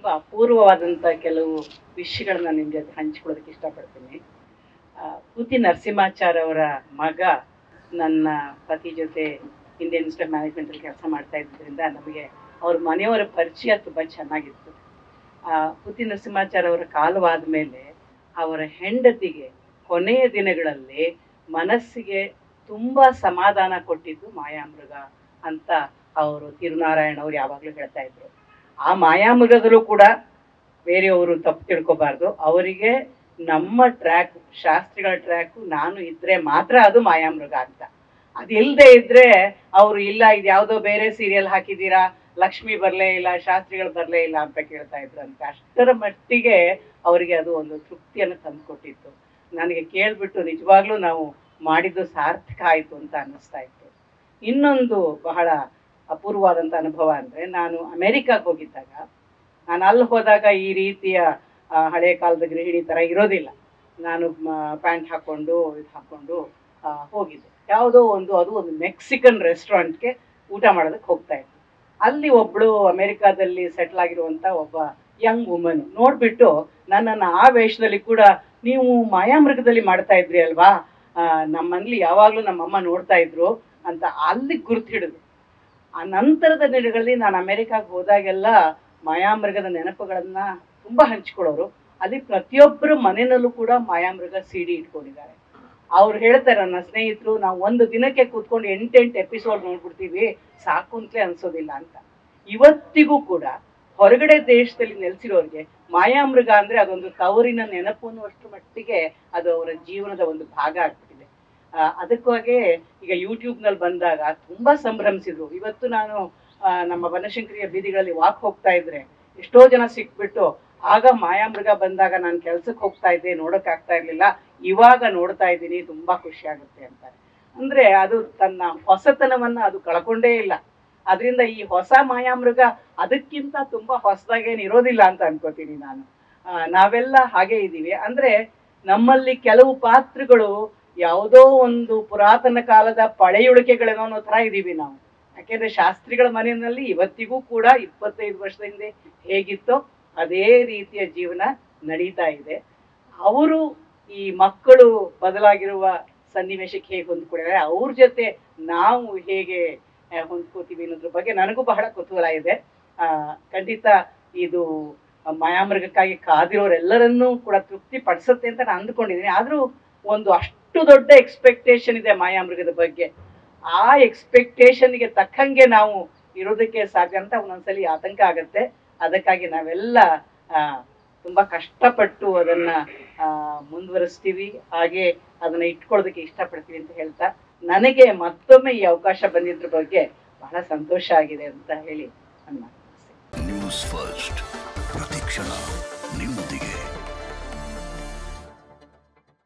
ಅಪೂರ್ವವಾದಂಥ ಕೆಲವು ವಿಷಯಗಳನ್ನ ನಿಮ್ಮ ಜೊತೆ ಹಂಚ್ಕೊಳ್ಳೋದಕ್ಕೆ ಇಷ್ಟಪಡ್ತೀನಿ ಆ, ಪೂತಿ ನರಸಿಂಹಾಚಾರ್ ಅವರ ಮಗ ನನ್ನ ಪತಿ ಜೊತೆ ಇಂಡಿಯನ್ ಇನ್ಸ್ಟಿಟ್ಯೂಟ್ ಮ್ಯಾನೇಜ್ಮೆಂಟಲ್ಲಿ ಕೆಲಸ ಮಾಡ್ತಾ ಇದ್ದರಿಂದ ನಮಗೆ ಅವ್ರ ಮನೆಯವರ ಪರಿಚಯ ತುಂಬ ಚೆನ್ನಾಗಿತ್ತು ಆ, ಪೂತಿ ನರಸಿಂಹಾಚಾರ್ ಅವರ ಕಾಲವಾದ ಮೇಲೆ ಅವರ ಹೆಂಡತಿಗೆ ಕೊನೆಯ ದಿನಗಳಲ್ಲಿ ಮನಸ್ಸಿಗೆ ತುಂಬ ಸಮಾಧಾನ ಕೊಟ್ಟಿದ್ದು ಮಾಯಾಮೃಗ ಅಂತ ಅವರು ತಿರುನಾರಾಯಣ ಅವ್ರು ಯಾವಾಗಲೂ ಹೇಳ್ತಾ ಇದ್ರು ಆ ಮಾಯಾಮೃಗದಲ್ಲೂ ಕೂಡ ಬೇರೆಯವರು ತಪ್ಪು ತಿಳ್ಕೊಬಾರ್ದು ಅವರಿಗೆ ನಮ್ಮ ಟ್ರ್ಯಾಕ್ ಶಾಸ್ತ್ರಿಗಳ ಟ್ರ್ಯಾಕು ನಾನು ಇದ್ರೆ ಮಾತ್ರ ಅದು ಮಾಯಾಮೃಗ ಅಂತ ಅದಿಲ್ಲದೆ ಇದ್ರೆ ಅವರು ಇಲ್ಲ ಇದು ಯಾವುದೋ ಬೇರೆ ಸೀರಿಯಲ್ ಹಾಕಿದ್ದೀರಾ ಲಕ್ಷ್ಮಿ ಬರಲೇ ಇಲ್ಲ ಶಾಸ್ತ್ರಿಗಳು ಬರಲೇ ಇಲ್ಲ ಅಂತ ಕೇಳ್ತಾ ಇದ್ರು ಅಂತ ಅಷ್ಟರ ಮಟ್ಟಿಗೆ ಅವರಿಗೆ ಅದು ಒಂದು ತೃಪ್ತಿಯನ್ನು ತಂದುಕೊಟ್ಟಿತ್ತು ನನಗೆ ಕೇಳ್ಬಿಟ್ಟು ನಿಜವಾಗ್ಲೂ ನಾವು ಮಾಡಿದ್ದು ಸಾರ್ಥಕ ಆಯಿತು ಅಂತ ಅನ್ನಿಸ್ತಾ ಇತ್ತು ಇನ್ನೊಂದು ಬಹಳ ಅಪೂರ್ವವಾದಂಥ ಅನುಭವ ಅಂದರೆ ನಾನು ಅಮೆರಿಕಾಗೆ ಹೋಗಿದ್ದಾಗ ನಾನು ಅಲ್ಲಿ ಹೋದಾಗ ಈ ರೀತಿಯ ಆ, ಹಳೆ ಕಾಲದ ಗೃಹಿಣಿ ಥರ ಇರೋದಿಲ್ಲ ನಾನು ಪ್ಯಾಂಟ್ ಹಾಕ್ಕೊಂಡು ಇದು ಹಾಕ್ಕೊಂಡು ಆ, ಹೋಗಿದ್ದೆ ಯಾವುದೋ ಒಂದು ಅದು ಒಂದು ಮೆಕ್ಸಿಕನ್ ರೆಸ್ಟೋರೆಂಟ್ಗೆ ಊಟ ಮಾಡೋದಕ್ಕೆ ಹೋಗ್ತಾ ಇದ್ದೆ ಅಲ್ಲಿ ಒಬ್ಬಳು ಅಮೆರಿಕಾದಲ್ಲಿ ಸೆಟ್ಲ್ ಆಗಿರುವಂಥ ಒಬ್ಬ ಯಂಗ್ ವುಮನ್ ನೋಡ್ಬಿಟ್ಟು ನನ್ನನ್ನು ಆ ವೇಷದಲ್ಲಿ ಕೂಡ ನೀವು ಮಾಯಾಮೃಗದಲ್ಲಿ ಮಾಡ್ತಾ ಇದ್ರಿ ಅಲ್ವಾ ಆ, ನಮ್ಮಲ್ಲಿ ಯಾವಾಗಲೂ ನಮ್ಮಮ್ಮ ನೋಡ್ತಾ ಇದ್ರು ಅಂತ ಅಲ್ಲಿ ಗುರುತು ಹಿಡಿದು ಆ ನಂತರದ ದಿನಗಳಲ್ಲಿ ನಾನು ಅಮೆರಿಕಾಗೆ ಹೋದಾಗೆಲ್ಲ ಮಾಯಾಮೃಗದ ನೆನಪುಗಳನ್ನ ತುಂಬಾ ಹಂಚ್ಕೊಳ್ಳೋರು ಅಲ್ಲಿ ಪ್ರತಿಯೊಬ್ಬರ ಮನೆಯಲ್ಲೂ ಕೂಡ ಮಾಯಾಮೃಗ ಸಿ ಡಿ ಇಟ್ಕೊಂಡಿದ್ದಾರೆ ಅವ್ರು ಹೇಳ್ತಾರೆ ನನ್ನ ಸ್ನೇಹಿತರು ನಾವು ಒಂದು ದಿನಕ್ಕೆ ಕೂತ್ಕೊಂಡು ಎಂಟೆಂಟು ಎಪಿಸೋಡ್ ನೋಡ್ಬಿಡ್ತೀವಿ ಸಾಕು ಅಂತಲೇ ಅನ್ಸೋದಿಲ್ಲ ಅಂತ ಇವತ್ತಿಗೂ ಕೂಡ ಹೊರಗಡೆ ದೇಶದಲ್ಲಿ ನೆಲೆಸಿರೋರಿಗೆ ಮಾಯಾಮೃಗ ಅಂದ್ರೆ ಅದೊಂದು ತವರಿನ ನೆನಪು ಅನ್ನುವಷ್ಟು ಮಟ್ಟಿಗೆ ಅದು ಅವರ ಜೀವನದ ಒಂದು ಭಾಗ ಆಗ್ಬಿಟ್ಟಿದೆ ಆ, ಅದಕ್ಕಾಗೆ ಈಗ ಯೂಟ್ಯೂಬ್ನಲ್ಲಿ ಬಂದಾಗ ತುಂಬಾ ಸಂಭ್ರಮಿಸಿದ್ರು ಇವತ್ತು ನಾನು ಆ, ನಮ್ಮ ಬನಶಂಕರಿಯ ಬೀದಿಗಳಲ್ಲಿ ವಾಕ್ ಹೋಗ್ತಾ ಇದ್ರೆ ಎಷ್ಟೋ ಜನ ಸಿಕ್ಬಿಟ್ಟು ಆಗ ಮಾಯಾಮೃಗ ಬಂದಾಗ ನಾನು ಕೆಲ್ಸಕ್ಕೆ ಹೋಗ್ತಾ ಇದ್ದೆ ನೋಡಕ್ ಆಗ್ತಾ ಇರ್ಲಿಲ್ಲ ಇವಾಗ ನೋಡ್ತಾ ಇದ್ದೀನಿ ತುಂಬಾ ಖುಷಿ ಆಗುತ್ತೆ ಅಂತಾರೆ ಅಂದ್ರೆ ಅದು ತನ್ನ ಹೊಸತನವನ್ನ ಅದು ಕಳ್ಕೊಂಡೇ ಇಲ್ಲ ಅದರಿಂದ ಈ ಹೊಸ ಮಾಯಾಮೃಗ ಅದಕ್ಕಿಂತ ತುಂಬಾ ಹೊಸದಾಗೇನು ಇರೋದಿಲ್ಲ ಅಂತ ಅನ್ಕೋತೀನಿ ನಾನು ಆ, ನಾವೆಲ್ಲ ಹಾಗೆ ಇದ್ದೀವಿ ಅಂದ್ರೆ ನಮ್ಮಲ್ಲಿ ಕೆಲವು ಪಾತ್ರಗಳು ಯಾವುದೋ ಒಂದು ಪುರಾತನ ಕಾಲದ ಪಳೆಯುಳಿಕೆಗಳೇನೋ ಅನ್ನೋ ಥರ ಇದ್ದೀವಿ ನಾವು ಯಾಕೆಂದ್ರೆ ಶಾಸ್ತ್ರಿಗಳ ಮನೆಯಲ್ಲಿ ಇವತ್ತಿಗೂ ಕೂಡ ಇಪ್ಪತ್ತೈದು ವರ್ಷದ ಹಿಂದೆ ಹೇಗಿತ್ತೋ ಅದೇ ರೀತಿಯ ಜೀವನ ನಡೀತಾ ಇದೆ ಅವರು ಈ ಮಕ್ಕಳು ಬದಲಾಗಿರುವ ಸನ್ನಿವೇಶಕ್ಕೆ ಹೇಗೆ ಹೊಂದ್ಕೊಂಡಿದ್ದಾರೆ ಅವ್ರ ಜೊತೆ ನಾವು ಹೇಗೆ ಆ, ಹೊಂದ್ಕೋತೀವಿ ಅನ್ನೋದ್ರ ಬಗ್ಗೆ ನನಗೂ ಬಹಳ ಕುತೂಹಲ ಇದೆ ಆ, ಖಂಡಿತ ಇದು ಮಾಯಾಮೃಗಕ್ಕಾಗಿ ಕಾದಿರೋರೆಲ್ಲರನ್ನೂ ಕೂಡ ತೃಪ್ತಿ ಪಡಿಸುತ್ತೆ ಅಂತ ನಾನು ಅಂದ್ಕೊಂಡಿದ್ದೀನಿ ಆದರೂ ಒಂದು ಅಷ್ಟು ದೊಡ್ಡ ಎಕ್ಸ್ಪೆಕ್ಟೇಷನ್ ಇದೆ ಮಾಯಾಮೃಗದ ಬಗ್ಗೆ ಆ ಎಕ್ಸ್ಪೆಕ್ಟೇಷನ್ಗೆ ತಕ್ಕಂಗೆ ನಾವು ಇರೋದಕ್ಕೆ ಸಾಧ್ಯ ಅಂತ ಒಂದೊಂದ್ಸಲಿ ಆತಂಕ ಆಗತ್ತೆ ಅದಕ್ಕಾಗಿ ನಾವೆಲ್ಲ ಆ, ತುಂಬಾ ಕಷ್ಟಪಟ್ಟು ಅದನ್ನ ಆ, ಮುಂದುವರಿಸ್ತೀವಿ ಹಾಗೆ ಅದನ್ನ ಇಟ್ಕೊಳ್ಳೋದಕ್ಕೆ ಇಷ್ಟಪಡ್ತೀವಿ ಅಂತ ಹೇಳ್ತಾ ನನಗೆ ಮತ್ತೊಮ್ಮೆ ಈ ಅವಕಾಶ ಬಂದಿದ್ರ ಬಗ್ಗೆ ಬಹಳ ಸಂತೋಷ ಆಗಿದೆ ಅಂತ ಹೇಳಿ ನನ್ನ ಮಾತು ಮುಗಿಸ್ತೇನೆ. ನ್ಯೂಸ್ ಫಸ್ಟ್ ಪ್ರತಿಕ್ಷಣ ನಿಮ್ಮೊಂದಿಗೆ